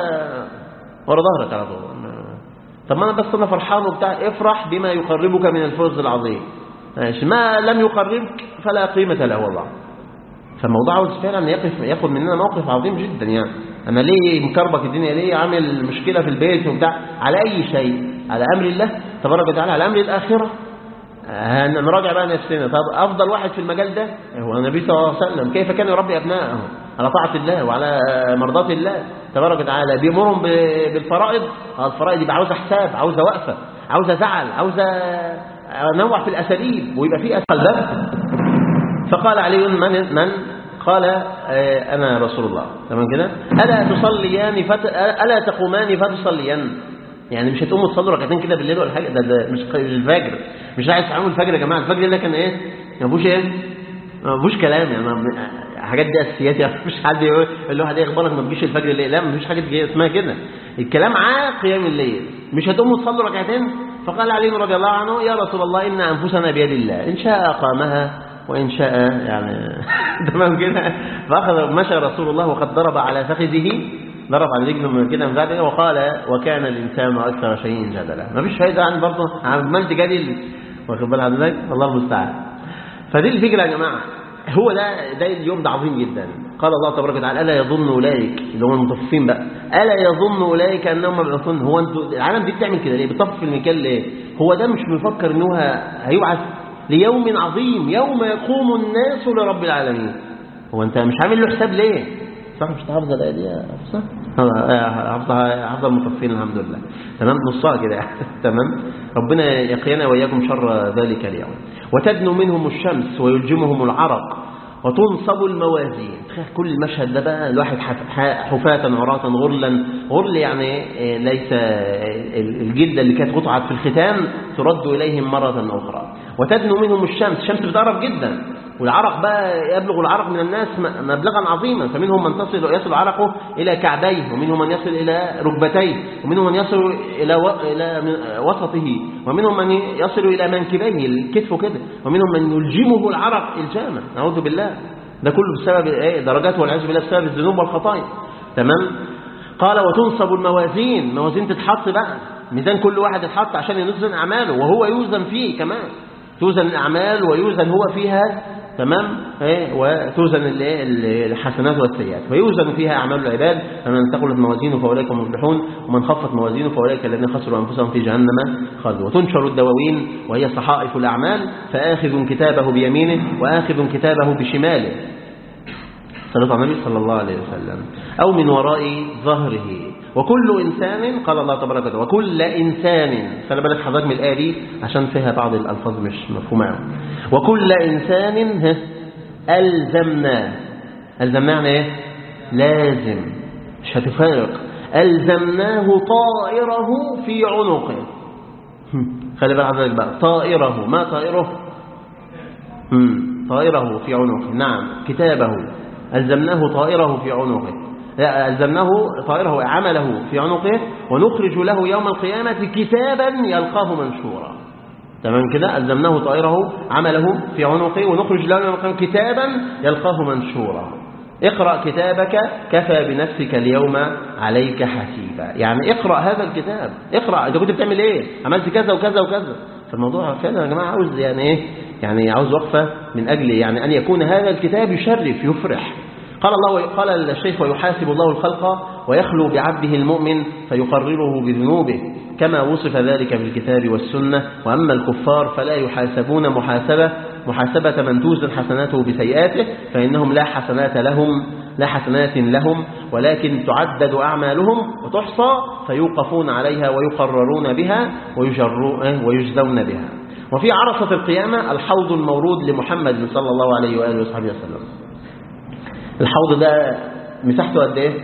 ورا ظهرك على طول طب ما أنا بس أنا فرحان وبتاع افرح بما يقربك من الفوز العظيم ماشي ما لم يقربك فلا قيمة له والله فالموضوع عاوز فعلا يقف ياخد مننا موقف عظيم جدا يعني انا ليه مكربك الدنيا ليه عامل مشكله في البيت وبتاع على اي شيء على امر الله تبارك وتعالى على امر الاخره هنراجع بقى نفسنا طب افضل واحد في المجال ده هو النبي صلى الله عليه وسلم كيف كان يربي ابنائه على طاعه الله وعلى مرضات الله تبارك وتعالى بيامرهم بالفرائض الفرائض يبقى عاوزه حساب عاوزه وقفه عاوزه زعل عاوزه انوع في الاساليب ويبقى في اسهل ده فقال علي من من قال انا رسول الله تمام كده الا تصليان فت... الا تقومان فتصليان يعني مش هتقوموا تصلوا ركعتين كده بالليل ولا حاجه ده, ده مش الفجر مش عايز تعملوا الفجر يا جماعه الفجر ده كان ايه ما فيهوش ايه ما فيهوش كلام يعني حاجات دي اساسيات يعني مش حد يقول له حد يخبرك ما تجيش الفجر ليه لا ما فيش حاجه اسمها كده الكلام على قيام الليل مش هتقوموا تصلوا ركعتين فقال علي رضي الله عنه يا رسول الله ان انفسنا بيد الله ان شاء اقامها وإن شاء يعني تمام كده فأخذ مشى رسول الله وقد ضرب على فخذه ضرب على رجله من كده من ذلك وقال وكان الإنسان أكثر شيء جدلا ما فيش فايدة عن برضه عمال تجادل واخد بال حضرتك الله المستعان فدي الفكرة يا جماعة هو ده ده اليوم ده عظيم جدا قال الله تبارك وتعالى الا يظن اولئك اللي هم المطففين بقى الا يظن اولئك انهم مبعوثون هو انتوا العالم دي بتعمل كده ليه بتطفف المكان ليه هو ده مش مفكر ان هو هيبعث ليوم عظيم يوم يقوم الناس لرب العالمين هو انت مش عامل له حساب ليه صح مش حافظ الايه دي يا حفصه حافظها حافظ المطففين الحمد لله تمام نصها كده تمام ربنا يقينا واياكم شر ذلك اليوم وتدنو منهم الشمس ويلجمهم العرق وتنصب الموازين تخيل كل المشهد ده بقى الواحد حفاة عراة غرلا غرل يعني ليس الجلدة اللي كانت قطعت في الختان ترد إليهم مرة أخرى وتدنو منهم الشمس الشمس بتقرب جدا والعرق بقى يبلغ العرق من الناس مبلغا عظيما فمنهم من تصل يصل عرقه إلى كعبيه ومنهم من يصل إلى ركبتيه ومنهم من يصل إلى و... إلى وسطه ومنهم من يصل إلى منكبيه الكتف كده ومنهم من يلجمه العرق الجاما نعوذ بالله ده كله بسبب ايه درجات والعياذ بالله بسبب الذنوب والخطايا تمام قال وتنصب الموازين موازين تتحط بقى ميزان كل واحد يتحط عشان يوزن أعماله وهو يوزن فيه كمان توزن الأعمال ويوزن هو فيها تمام ايه وتوزن الحسنات والسيئات ويوزن فيها اعمال العباد فمن ثقلت موازينه فاولئك هم المفلحون ومن خفت موازينه فاولئك الذين خسروا انفسهم في جهنم خالدون وتنشر الدواوين وهي صحائف الاعمال فاخذ كتابه بيمينه واخذ كتابه بشماله صلى على النبي صلى الله عليه وسلم أو من وراء ظهره وكل إنسان قال الله تبارك وتعالى وكل إنسان خلي بالك حضرتك من الآية دي عشان فيها بعض الألفاظ مش مفهومة وكل إنسان ألزمناه ألزمناه يعني إيه؟ لازم مش هتفارق ألزمناه طائره في عنقه خلي بالك حضرتك بقى طائره ما طائره طائره في عنقه نعم كتابه ألزمناه طائره في عنقه ألزمناه طائره عمله في عنقه ونخرج له يوم القيامة كتابا يلقاه منشورا تمام كده ألزمناه طائره عمله في عنقه ونخرج له يوم القيامة كتابا يلقاه منشورا اقرأ كتابك كفى بنفسك اليوم عليك حسيبا يعني اقرأ هذا الكتاب اقرأ انت كنت بتعمل ايه عملت كذا وكذا وكذا فالموضوع فعلا يا جماعة عاوز يعني ايه يعني عاوز وقفة من أجل يعني أن يكون هذا الكتاب يشرف يفرح قال الله قال الشيخ ويحاسب الله الخلق ويخلو بعبده المؤمن فيقرره بذنوبه كما وصف ذلك في الكتاب والسنة وأما الكفار فلا يحاسبون محاسبة محاسبة من توزن حسناته بسيئاته فإنهم لا حسنات لهم لا حسنات لهم ولكن تعدد أعمالهم وتحصى فيوقفون عليها ويقررون بها ويجزون بها وفي عرصة القيامة الحوض المورود لمحمد صلى الله عليه وآله وصحبه وسلم الحوض ده مساحته قد ايه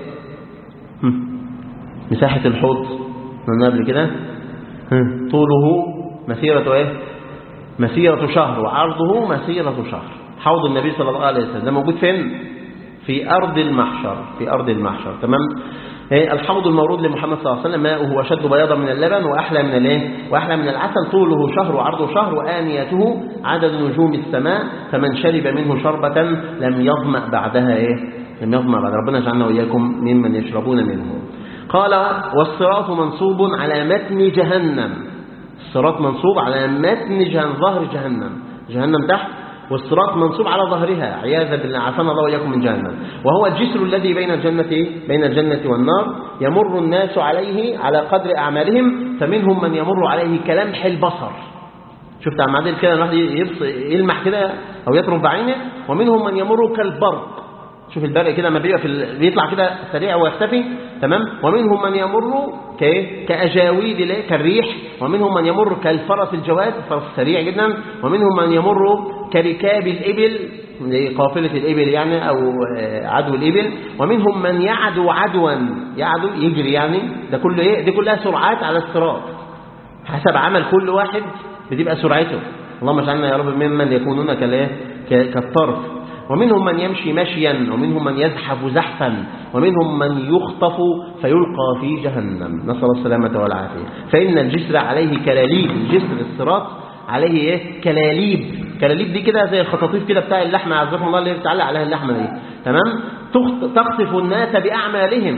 مساحة الحوض قلنا قبل كده طوله مسيرة ايه مسيرة شهر وعرضه مسيرة شهر حوض النبي صلى الله عليه وسلم ده موجود فين في أرض المحشر في أرض المحشر تمام الحوض المورود لمحمد صلى الله عليه وسلم ماؤه أشد بياضا من اللبن وأحلى من الايه وأحلى من العسل طوله شهر وعرضه شهر وآنيته عدد نجوم السماء فمن شرب منه شربة لم يظمأ بعدها إيه لم يظمأ بعد ربنا يجعلنا وإياكم ممن يشربون منه قال والصراط منصوب على متن جهنم الصراط منصوب على متن جهنم ظهر جهنم جهنم تحت والصراط منصوب على ظهرها عياذا بالله عافانا الله واياكم من جهنم وهو الجسر الذي بين الجنة بين الجنة والنار يمر الناس عليه على قدر أعمالهم فمنهم من يمر عليه كلمح البصر شفت عم عادل كده الواحد يلمح كده أو يطرف بعينه ومنهم من يمر كالبرق شوف البرق كده لما بيبقى في ال... بيطلع كده سريع ويختفي تمام ومنهم من يمر كايه كاجاويد كالريح ومنهم من يمر كالفرس الجواد فرس سريع جدا ومنهم من يمر كركاب الإبل قافلة الإبل يعني أو عدو الإبل ومنهم من يعدو عدوا يعدو يجري يعني ده كله إيه دي كلها سرعات على الصراط حسب عمل كل واحد بتبقى سرعته اللهم اجعلنا يا رب ممن يكونون كالايه كالطرف ومنهم من يمشي مشيا ومنهم من يزحف زحفا ومنهم من يخطف فيلقى في جهنم نسأل الله السلامة والعافية فإن الجسر عليه كلاليب الجسر الصراط عليه ايه كلاليب كلاليب دي كده زي الخطاطيف كده بتاع اللحمة عزكم الله اللي بتعلق عليها اللحمة دي تمام تخطف الناس بأعمالهم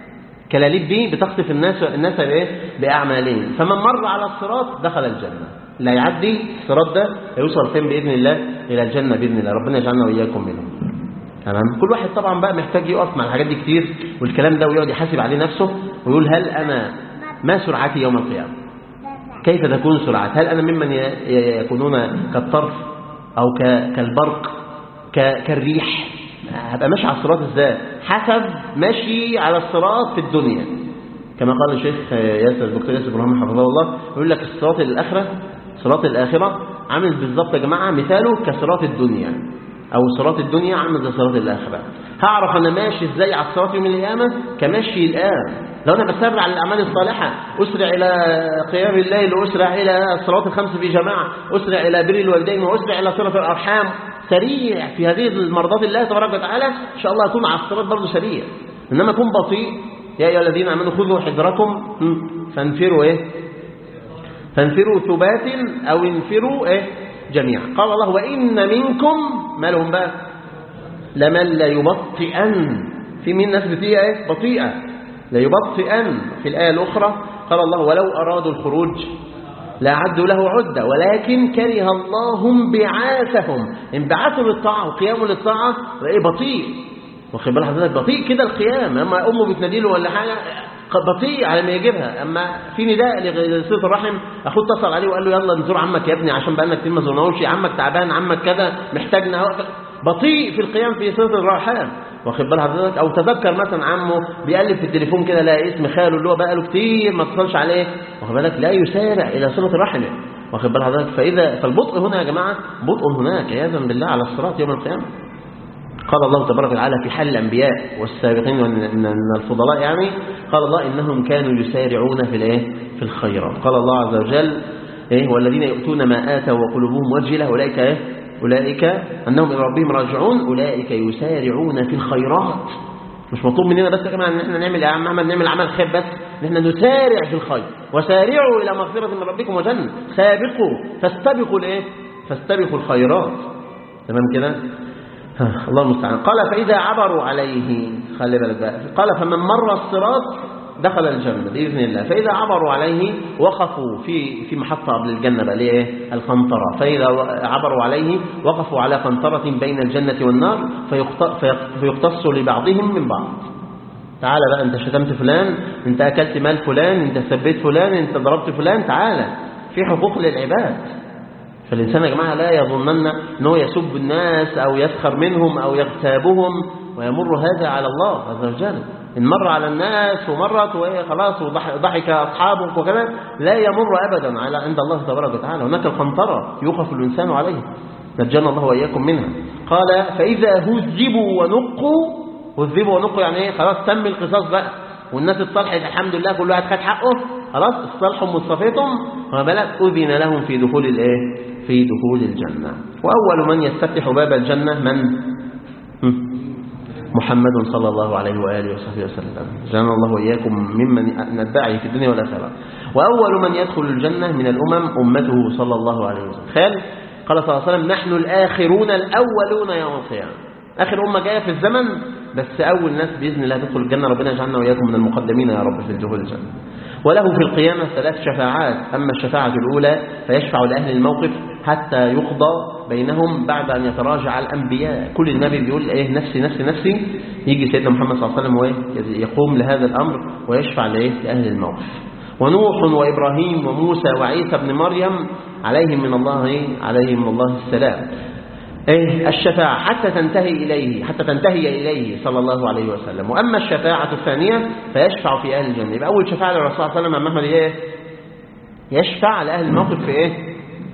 كلاليب دي بتخطف الناس الناس بايه باعمالهم فمن مر على الصراط دخل الجنة لا يعدي الصراط ده هيوصل فين باذن الله الى الجنه باذن الله ربنا يجعلنا واياكم منهم تمام كل واحد طبعا بقى محتاج يقف مع الحاجات دي كتير والكلام ده ويقعد يحاسب عليه نفسه ويقول هل انا ما سرعتي يوم القيامه كيف تكون سرعات هل انا ممن يكونون كالطرف او كالبرق كالريح هبقى ماشي على الصراط ازاي حسب ماشي على الصراط في الدنيا كما قال الشيخ ياسر الدكتور ياسر ابراهيم حفظه الله يقول لك الصراط الاخره صراط الاخره عامل بالظبط يا جماعه مثاله كصراط الدنيا او صراط الدنيا عامل زي صراط الاخره هعرف انا ماشي ازاي على الصراط يوم القيامه كمشي الان لو انا بسرع على الاعمال الصالحه اسرع الى قيام الليل واسرع الى الصلاه الخمس في جماعه اسرع الى بر الوالدين واسرع الى صله الارحام سريع في هذه المرضات الله تبارك وتعالى ان شاء الله اكون على الصراط برضه سريع انما اكون بطيء يا ايها الذين امنوا خذوا حذركم فانفروا ايه فانفروا ثبات او انفروا ايه جميعا قال الله وان منكم ما لهم بقى لمن لا يبطئن في من ناس بطيئه ايه بطيئه لا يبطئن في الايه الاخرى قال الله ولو ارادوا الخروج لأعدوا له عدة ولكن كره الله انبعاثهم انبعاثوا للطاعة وقيامه للطاعة ايه بطيء واخد بال حضرتك بطيء كده القيام اما امه بتنادي له ولا حاجه بطيء على ما يجيبها اما في نداء لصله الرحم اخوه اتصل عليه وقال له يلا نزور عمك يا ابني عشان بقالنا كتير ما زرناهوش عمك تعبان عمك كذا محتاجنا بطيء في القيام في صله الرحم واخد بال حضرتك او تذكر مثلا عمه بيقلب في التليفون كده لا اسم خاله اللي هو بقى له كتير ما اتصلش عليه واخد بالك لا يسارع الى صله رحمه واخد بال حضرتك فاذا فالبطء هنا يا جماعه بطء هناك عياذا بالله على الصراط يوم القيامه قال الله تبارك وتعالى في حال الانبياء والسابقين من الفضلاء يعني قال الله انهم كانوا يسارعون في الايه في الخيرات قال الله عز وجل ايه والذين يؤتون ما اتوا وقلوبهم وجله اولئك ايه أولئك أنهم إلى ربهم راجعون أولئك يسارعون في الخيرات مش مطلوب مننا بس يا جماعه ان احنا نعمل عمل نعمل عمل خير بس ان احنا نسارع في الخير وسارعوا الى مغفره من ربكم وجنه سابقوا فاستبقوا الايه فاستبقوا الخيرات تمام كده الله المستعان قال فاذا عبروا عليه خلي بالك بقى قال فمن مر الصراط دخل الجنة بإذن الله فإذا عبروا عليه وقفوا في في محطة قبل الجنة بقى اللي هي القنطرة فإذا عبروا عليه وقفوا على قنطرة بين الجنة والنار فيقتص لبعضهم من بعض تعالى بقى انت شتمت فلان انت أكلت مال فلان انت سبيت فلان انت ضربت فلان تعالى في حقوق للعباد فالإنسان يا جماعة لا يظنن أنه يسب الناس أو يسخر منهم أو يغتابهم ويمر هذا على الله عز وجل إن مر على الناس ومرت وهي خلاص وضحك أصحابك وكذا لا يمر أبدا على عند الله تبارك وتعالى هناك القنطرة يوقف الإنسان عليه نجانا الله وإياكم منها قال فإذا هذبوا ونقوا هذبوا ونقوا يعني إيه خلاص تم القصاص بقى والناس اتصالحت الحمد لله كل واحد خد حقه خلاص اصطلحوا وصفيتهم وما بالك أذن لهم في دخول الإيه في دخول الجنة وأول من يفتح باب الجنة من محمد صلى الله عليه وآله وصحبه وسلم جعلنا الله وإياكم ممن ندعي في الدنيا والآخرة وأول من يدخل الجنة من الأمم أمته صلى الله عليه وسلم خال قال صلى الله عليه وسلم نحن الآخرون الأولون يوم القيامة آخر أمة جاية في الزمن بس أول ناس بإذن الله تدخل الجنة ربنا يجعلنا وإياكم من المقدمين يا رب في دخول الجنة وله في القيامة ثلاث شفاعات أما الشفاعة الأولى فيشفع لأهل الموقف حتى يقضى بينهم بعد أن يتراجع الأنبياء كل النبي بيقول إيه نفسي نفسي نفسي يجي سيدنا محمد صلى الله عليه وسلم ويقوم لهذا الأمر ويشفع لإيه لأهل الموقف ونوح وإبراهيم وموسى وعيسى بن مريم عليهم من الله عليهم من الله السلام إيه الشفاعة حتى تنتهي إليه حتى تنتهي إليه صلى الله عليه وسلم وأما الشفاعة الثانية فيشفع في أهل الجنة يبقى أول شفاعة للرسول صلى الله عليه وسلم محمد إيه يشفع لأهل الموقف في إيه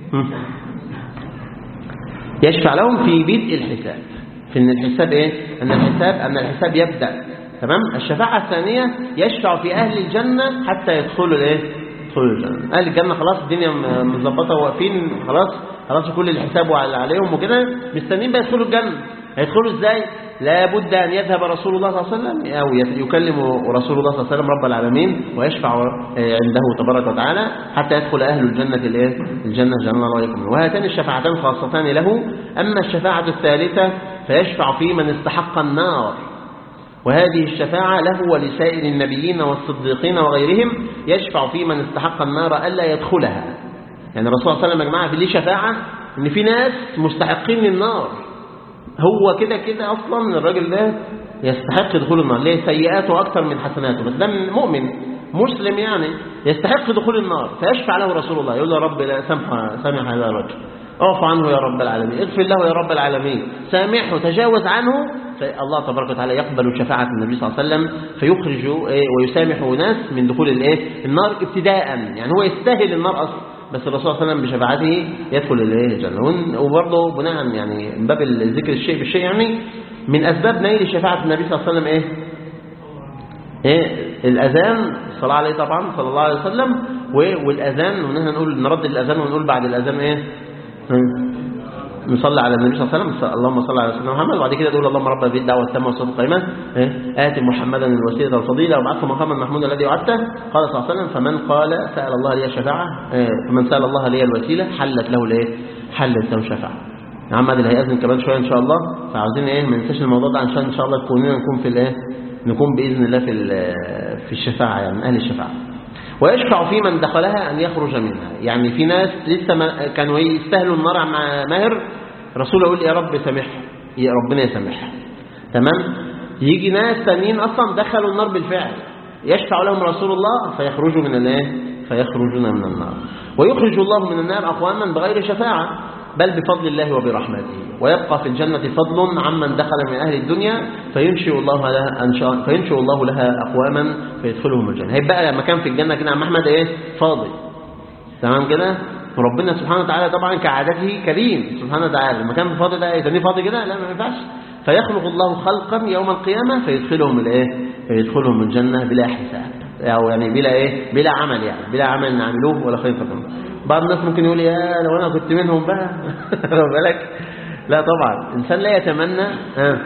يشفع لهم في بدء الحساب في ان الحساب ايه ان الحساب ان الحساب يبدا تمام الشفاعه الثانيه يشفع في اهل الجنه حتى يدخلوا الايه يدخلوا الجنه اهل الجنه خلاص الدنيا مظبطه واقفين خلاص خلاص كل الحساب عليهم وكده مستنيين بقى يدخلوا الجنه هيدخلوا ازاي لا بد أن يذهب رسول الله صلى الله عليه وسلم أو يكلم رسول الله صلى الله عليه وسلم رب العالمين ويشفع عنده تبارك وتعالى حتى يدخل أهل الجنة الايه الجنة جنة الله وإياكم وهاتان الشفاعتان خاصتان له أما الشفاعة الثالثة فيشفع في من استحق النار وهذه الشفاعة له ولسائر النبيين والصديقين وغيرهم يشفع في من استحق النار ألا يدخلها يعني الرسول صلى الله عليه وسلم يا جماعه في ليه شفاعه ان في ناس مستحقين للنار هو كده كده اصلا الراجل ده يستحق دخول النار ليه سيئاته اكتر من حسناته بس ده من مؤمن مسلم يعني يستحق دخول النار فيشفع له رسول الله يقول له يا رب لا سامح سامح هذا الرجل اعف عنه يا رب العالمين اغفر له يا رب العالمين سامحه تجاوز عنه الله تبارك وتعالى يقبل شفاعة النبي صلى الله عليه وسلم فيخرج إيه ويسامح ناس من دخول الايه النار ابتداء يعني هو يستاهل النار اصلا بس الرسول صلى الله عليه وسلم بشفاعته يدخل الايه الجنه وبرضه بناء يعني من باب ذكر الشيء بالشيء يعني من اسباب نيل شفاعه النبي صلى الله عليه وسلم ايه ايه الاذان الصلاه عليه طبعا صلى الله عليه وسلم والاذان ونحن نقول نرد الاذان ونقول بعد الاذان ايه نصلي على النبي صلى الله عليه وسلم اللهم صل على سيدنا محمد وبعد كده نقول اللهم رب هذه الدعوه التامه والصلاه القائمه ات محمدا الوسيله والفضيله وابعثه مقاما محمودا الذي وعدته قال صلى الله عليه وسلم فمن قال سال الله لي الشفاعه فمن سال الله لي الوسيله حلت له الايه حلت له الشفاعه عم اللي هيأذن كمان شويه ان شاء الله فعاوزين ايه ما ننساش الموضوع ده عشان ان شاء الله كلنا نكون في الايه نكون باذن الله في في الشفاعه يعني من اهل الشفاعه ويشفع في من دخلها أن يخرج منها يعني في ناس لسه ما كانوا يستاهلوا النار مع ماهر رسول يقول يا رب سامحه يا ربنا يسامحها تمام يجي ناس ثانيين أصلا دخلوا النار بالفعل يشفع لهم رسول الله فيخرجوا من الايه فيخرجون من النار ويخرج الله من النار أقواما بغير شفاعة بل بفضل الله وبرحمته ويبقى في الجنة فضل عمن دخل من أهل الدنيا فينشئ الله لها أنشاء فينشئ الله لها أقواما فيدخلهم الجنة هيبقى مكان في الجنة كده عم أحمد إيه فاضي تمام كده وربنا سبحانه وتعالى طبعا كعادته كريم سبحانه وتعالى المكان الفاضي ده يتنيه فاضي كده لا ما ينفعش فيخلق الله خلقا يوم القيامة فيدخلهم الايه فيدخلهم الجنة بلا حساب أو يعني بلا ايه بلا عمل يعني بلا عمل نعملوه ولا خير فكم بعض الناس ممكن يقول يا لو انا كنت منهم بقى بالك لا طبعا الانسان لا يتمنى آه.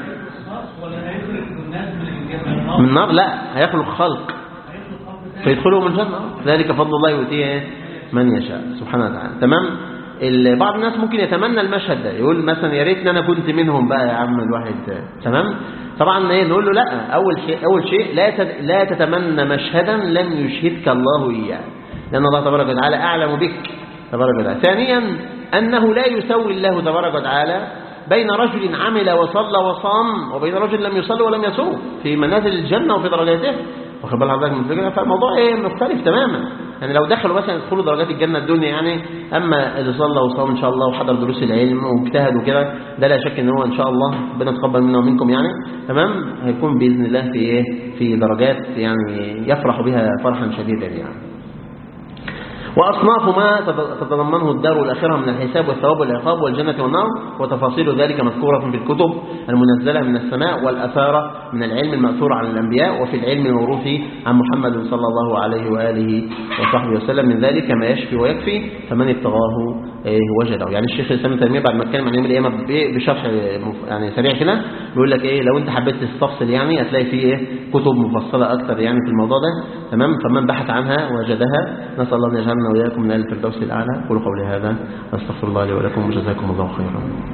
من النار لا هيخلق خلق فيدخلهم الجنة ذلك فضل الله يؤتيه من يشاء سبحانه وتعالى تمام بعض الناس ممكن يتمنى المشهد ده يقول مثلا يا ريتني انا كنت منهم بقى يا عم الواحد تمام طبعا ايه نقول له لا اول شيء اول شيء لا لا تتمنى مشهدا لم يشهدك الله اياه لان الله تبارك وتعالى اعلم بك تبارك وتعالى ثانيا انه لا يسوي الله تبارك وتعالى بين رجل عمل وصلى وصام وبين رجل لم يصلي ولم يصوم في منازل الجنه وفي درجاته واخد بال حضرتك من الفكره فالموضوع ايه مختلف تماما يعني لو دخلوا مثلا يدخلوا درجات الجنه الدنيا يعني اما اللي صلى وصام ان شاء الله وحضر دروس العلم واجتهد وكده ده لا شك ان هو ان شاء الله ربنا يتقبل منا ومنكم يعني تمام هيكون باذن الله في ايه في درجات يعني يفرح بها فرحا شديدا يعني وأصناف ما تتضمنه الدار الآخرة من الحساب والثواب والعقاب والجنة والنار وتفاصيل ذلك مذكورة في الكتب المنزلة من السماء والأثارة من العلم المأثور عن الأنبياء وفي العلم الموروث عن محمد صلى الله عليه وآله وصحبه وسلم من ذلك ما يشفي ويكفي فمن ابتغاه وجده يعني الشيخ الإسلام تيمية بعد ما اتكلم عن يوم القيامة بشرح يعني سريع كده بيقول لك ايه لو انت حبيت تستفصل يعني هتلاقي فيه ايه كتب مفصلة أكثر يعني في الموضوع ده تمام فمن بحث عنها وجدها نسأل الله أن يجعلنا وإياكم من أهل الفردوس الأعلى قولوا قولي هذا أستغفر الله لي ولكم وجزاكم الله خيرا